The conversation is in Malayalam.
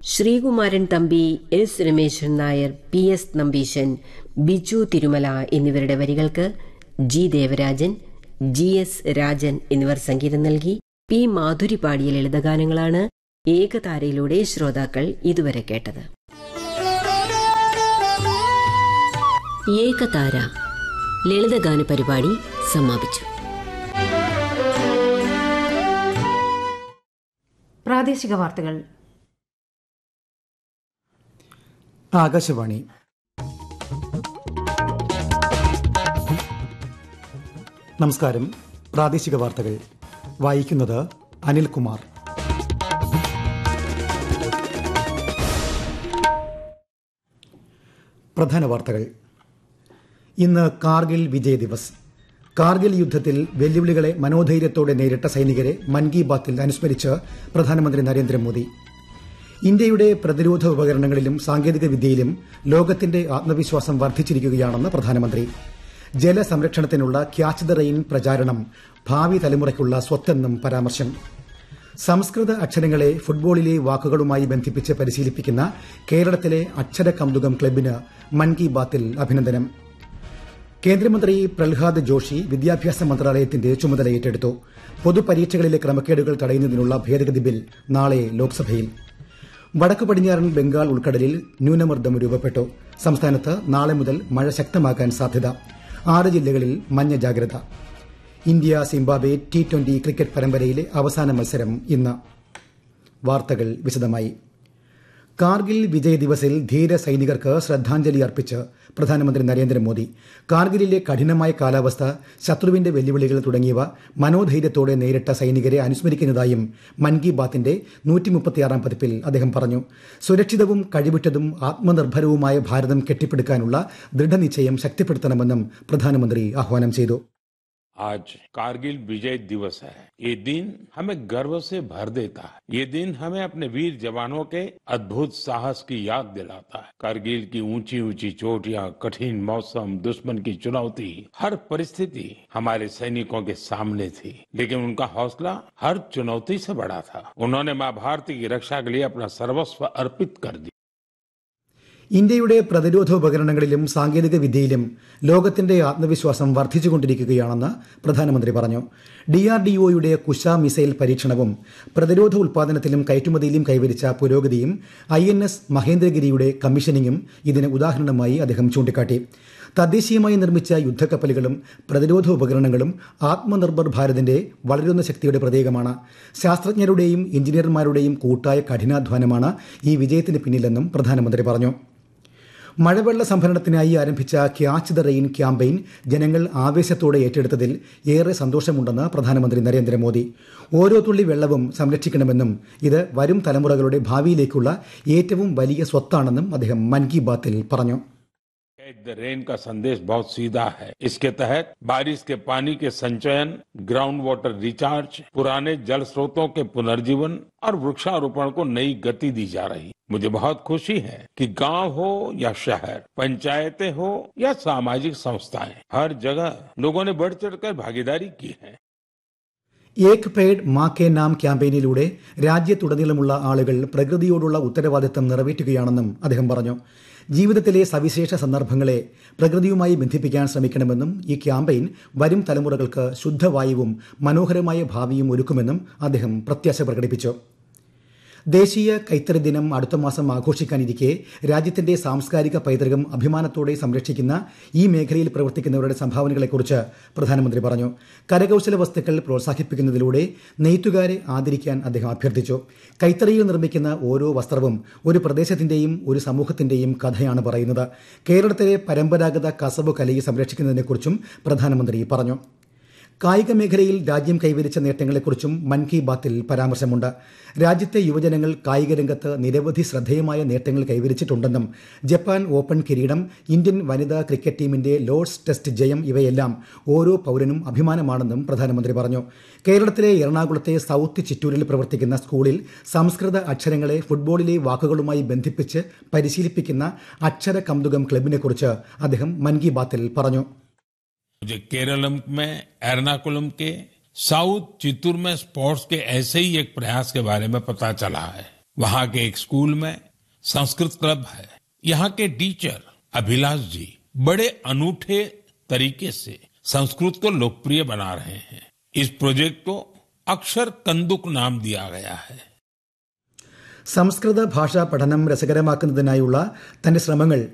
Sreekumaran Thampi S Rameshan Nair P S Nambeesan Biju Thirumala എന്നിവരുടെ വരികൾക്ക് G Devarajan G S Rajan എന്നിവർ സംഗീതം നൽകി പി മാധുരി പാടിയ ലളിതഗാനങ്ങളാണ് ഏകതാരയിലൂടെ ശ്രോതാക്കൾ ഇതുവരെ കേട്ടത് ഏകതാര ലളിതഗാന പരിപാടി സമാപിച്ചു പ്രാദേശിക വാർത്തകൾ ആകാശവാണി നമസ്കാരം പ്രാദേശിക വാർത്തകൾ വായിക്കുന്നത് അനിൽകുമാർ പ്രധാന വാർത്തകൾ ഇന്ന് കാർഗിൽ വിജയ് ദിവസ് കാർഗിൽ യുദ്ധത്തിൽ വെല്ലുവിളികളെ മനോധൈര്യത്തോടെ നേരിട്ട സൈനികരെ മൻ കി ബാത്തിൽ അനുസ്മരിച്ച് പ്രധാനമന്ത്രി നരേന്ദ്രമോദി ഇന്ത്യയുടെ പ്രതിരോധ ഉപകരണങ്ങളിലും സാങ്കേതിക വിദ്യയിലും ലോകത്തിന്റെ ആത്മവിശ്വാസം വർദ്ധിച്ചിരിക്കുകയാണെന്ന് പ്രധാനമന്ത്രി ജലസംരക്ഷണത്തിനുള്ള ക്യാച്ച് ദ റെയിൻ പ്രചാരണം ഭാവി തലമുറയ്ക്കുള്ള സ്വത്തെന്നും പരാമർശം സംസ്കൃത അക്ഷരങ്ങളെ ഫുട്ബോളിലെ വാക്കുകളുമായി ബന്ധിപ്പിച്ച് പരിശീലിപ്പിക്കുന്ന കേരളത്തിലെ അക്ഷര കൗതുകം ക്ലബിന് മൻ കി ബാത്തിൽ അഭിനന്ദനം കേന്ദ്രമന്ത്രി പ്രഹ്ലാദ് ജോഷി വിദ്യാഭ്യാസ മന്ത്രാലയത്തിന്റെ ചുമതല ഏറ്റെടുത്തു പൊതുപരീക്ഷകളിലെ ക്രമക്കേടുകൾ തടയുന്നതിനുള്ള ഭേദഗതി ബിൽ നാളെ ലോക്സഭയിൽ വടക്കു പടിഞ്ഞാറൻ ബംഗാൾ ഉൾക്കടലിൽ ന്യൂനമർദ്ദം രൂപപ്പെട്ടു സംസ്ഥാനത്ത് നാളെ മുതൽ മഴ ശക്തമാകാൻ സാധ്യത ആറ് ജില്ലകളിൽ മഞ്ഞ ജാഗ്രത India Zimbabwe T twenty cricket പരമ്പരയിലെ അവസാന മത്സരം ഇന്ന് വാർത്തകൾ വിശദമായി കാർഗിൽ വിജയ് ദിവസിൽ ധീര സൈനികർക്ക് ശ്രദ്ധാഞ്ജലി അർപ്പിച്ച് പ്രധാനമന്ത്രി നരേന്ദ്രമോദി കാർഗിലിലെ കഠിനമായ കാലാവസ്ഥ ശത്രുവിന്റെ വെല്ലുവിളികൾ തുടങ്ങിയവ മനോധൈര്യത്തോടെ നേരിട്ട സൈനികരെ അനുസ്മരിക്കുന്നതായും മൻ കി ബാത്തിന്റെ നൂറ്റിമുപ്പത്തിയാറാം പതിപ്പിൽ അദ്ദേഹം പറഞ്ഞു സുരക്ഷിതവും കഴിവുറ്റതും ആത്മനിർഭരവുമായ ഭാരതം കെട്ടിപ്പടുക്കാനുള്ള ദൃഢനിശ്ചയം ശക്തിപ്പെടുത്തണമെന്നും പ്രധാനമന്ത്രി ആഹ്വാനം ചെയ്തു आज कारगिल विजय दिवस है ये दिन हमें गर्व से भर देता है ये दिन हमें अपने वीर जवानों के अद्भुत साहस की याद दिलाता है कारगिल की ऊंची ऊंची चोटियां कठिन मौसम दुश्मन की चुनौती हर परिस्थिति हमारे सैनिकों के सामने थी लेकिन उनका हौसला हर चुनौती से बड़ा था उन्होंने मां भारती की रक्षा के लिए अपना सर्वस्व अर्पित कर दिया ഇന്ത്യയുടെ പ്രതിരോധ ഉപകരണങ്ങളിലും സാങ്കേതിക വിദ്യയിലും ലോകത്തിന്റെ ആത്മവിശ്വാസം വർദ്ധിച്ചുകൊണ്ടിരിക്കുകയാണെന്ന് പ്രധാനമന്ത്രി പറഞ്ഞു ഡിആർഡിഒയുടെ കുശ മിസൈൽ പരീക്ഷണവും പ്രതിരോധ ഉൽപാദനത്തിലും കയറ്റുമതിയിലും കൈവരിച്ച പുരോഗതിയും ഐ എൻ എസ് മഹേന്ദ്രഗിരിയുടെ കമ്മീഷനിങ്ങും ഇതിന് ഉദാഹരണമായി അദ്ദേഹം ചൂണ്ടിക്കാട്ടി തദ്ദേശീയമായി നിർമ്മിച്ച യുദ്ധക്കപ്പലുകളും പ്രതിരോധ ഉപകരണങ്ങളും ആത്മനിർഭർ ഭാരതിന്റെ വളരുന്ന ശക്തിയുടെ പ്രതീകമാണ് ശാസ്ത്രജ്ഞരുടെയും എഞ്ചിനീയർമാരുടെയും കൂട്ടായ കഠിനാധ്വാനമാണ് ഈ വിജയത്തിന് പിന്നിലെന്നും പ്രധാനമന്ത്രി പറഞ്ഞു മഴവെള്ള സംഭരണത്തിനായി ആരംഭിച്ച ക്യാച്ച് ദ റെയിൻ ക്യാമ്പയിൻ ജനങ്ങൾ ആവേശത്തോടെ ഏറ്റെടുത്തതിൽ ഏറെ സന്തോഷമുണ്ടെന്ന് പ്രധാനമന്ത്രി നരേന്ദ്രമോദി ഓരോ തുള്ളി വെള്ളവും സംരക്ഷിക്കണമെന്നും ഇത് വരും തലമുറകളുടെ ഭാവിയിലേക്കുള്ള ഏറ്റവും വലിയ സ്വത്താണെന്നും അദ്ദേഹം മൻ കി ബാത്തിൽ പറഞ്ഞു कैच द रेन का संदेश बहुत सीधा है इसके तहत बारिश के पानी के संचयन ग्राउंड वाटर रिचार्ज पुराने जल स्रोतों के पुनर्जीवन और वृक्षारोपण को नई गति दी जा रही मुझे बहुत खुशी है कि गांव हो या शहर पंचायतें हो या सामाजिक संस्थाएं हर जगह लोगों ने बढ़ चढ़कर भागीदारी की है ഏക് പേഡ് മാ കെ നാം ക്യാമ്പയിനിലൂടെ രാജ്യത്തുടനീളമുള്ള ആളുകൾ പ്രകൃതിയോടുള്ള ഉത്തരവാദിത്തം നിറവേറ്റുകയാണെന്നും അദ്ദേഹം പറഞ്ഞു ജീവിതത്തിലെ സവിശേഷ സന്ദർഭങ്ങളെ പ്രകൃതിയുമായി ബന്ധിപ്പിക്കാൻ ശ്രമിക്കണമെന്നും ഈ ക്യാമ്പയിൻ വരും തലമുറകൾക്ക് ശുദ്ധവായുവും മനോഹരമായ ഭാവിയും ഒരുക്കുമെന്നും അദ്ദേഹം പ്രത്യാശ പ്രകടിപ്പിച്ചു ദേശീയ കൈത്തറി ദിനം അടുത്ത മാസം ആഘോഷിക്കാനിരിക്കെ രാജ്യത്തിന്റെ സാംസ്കാരിക പൈതൃകം അഭിമാനത്തോടെ സംരക്ഷിക്കുന്ന ഈ മേഖലയിൽ പ്രവർത്തിക്കുന്നവരുടെ സംഭാവനകളെക്കുറിച്ച് പ്രധാനമന്ത്രി പറഞ്ഞു കരകൌശല വസ്തുക്കൾ പ്രോത്സാഹിപ്പിക്കുന്നതിലൂടെ നെയ്ത്തുകാരെ ആദരിക്കാൻ അദ്ദേഹം അഭ്യർത്ഥിച്ചു കൈത്തറിയിൽ നിർമ്മിക്കുന്ന ഓരോ വസ്ത്രവും ഒരു പ്രദേശത്തിന്റെയും ഒരു സമൂഹത്തിന്റെയും കഥയാണ് പറയുന്നത് കേരളത്തിലെ പരമ്പരാഗത കസവ് കലയെ സംരക്ഷിക്കുന്നതിനെക്കുറിച്ചും പ്രധാനമന്ത്രി പറഞ്ഞു കായിക മേഖലയിൽ രാജ്യം കൈവരിച്ച നേട്ടങ്ങളെക്കുറിച്ചും മൻ കി ബാത്തിൽ പരാമർശമുണ്ട് രാജ്യത്തെ യുവജനങ്ങൾ കായിക രംഗത്ത് നിരവധി ശ്രദ്ധേയമായ നേട്ടങ്ങൾ കൈവരിച്ചിട്ടുണ്ടെന്നും ജപ്പാൻ ഓപ്പൺ കിരീടം ഇന്ത്യൻ വനിതാ ക്രിക്കറ്റ് ടീമിന്റെ ലോർഡ്സ് ടെസ്റ്റ് ജയം ഇവയെല്ലാം ഓരോ പൌരനും അഭിമാനമാണെന്നും പ്രധാനമന്ത്രി പറഞ്ഞു കേരളത്തിലെ എറണാകുളത്തെ സൌത്ത് ചിറ്റൂരിൽ പ്രവർത്തിക്കുന്ന സ്കൂളിൽ സംസ്കൃത അക്ഷരങ്ങളെ ഫുട്ബോളിലെ വാക്കുകളുമായി ബന്ധിപ്പിച്ച് പരിശീലിപ്പിക്കുന്ന അക്ഷര കൗതുകം ക്ലബിനെക്കുറിച്ച് അദ്ദേഹം മൻ കി ബാത്തിൽ പറഞ്ഞു मुझे केरलम में एर्नाकुलम के साउथ चित्तूर में स्पोर्ट्स के ऐसे ही एक प्रयास के बारे में पता चला है वहां के एक स्कूल में संस्कृत क्लब है यहाँ के टीचर अभिलाष जी बड़े अनूठे तरीके से संस्कृत को लोकप्रिय बना रहे हैं इस प्रोजेक्ट को अक्षर कंदुक नाम दिया गया है സംസ്കൃത ഭാഷാ പഠനം രസകരമാക്കുന്നതിനായുള്ള തന്റെ ശ്രമങ്ങൾ